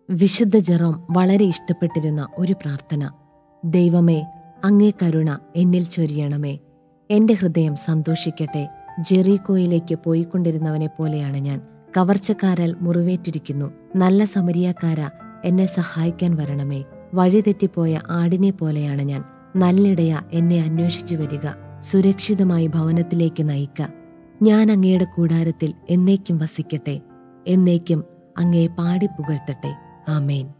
വിശുദ്ധ ജെറോം വളരെ ഇഷ്ടപ്പെട്ടിരുന്ന ഒരു പ്രാർത്ഥന ദൈവമേ അങ്ങേ കരുണ എന്നിൽ ചൊരിയണമേ എന്റെ ഹൃദയം സന്തോഷിക്കട്ടെ ജെറീകോയിലേക്ക് പോയിക്കൊണ്ടിരുന്നവനെ പോലെയാണ് ഞാൻ കവർച്ചക്കാരാൽ മുറിവേറ്റിരിക്കുന്നു നല്ല സമരിയാക്കാര എന്നെ സഹായിക്കാൻ വരണമേ വഴിതെറ്റിപ്പോയ ആടിനെ പോലെയാണ് ഞാൻ നല്ലിടയ എന്നെ അന്വേഷിച്ചു വരിക സുരക്ഷിതമായി ഭവനത്തിലേക്ക് നയിക്ക ഞാൻ അങ്ങയുടെ കൂടാരത്തിൽ എന്നേക്കും വസിക്കട്ടെ എന്നേക്കും അങ്ങയെ പാടിപ്പുകഴ്ത്തട്ടെ ആമേൻ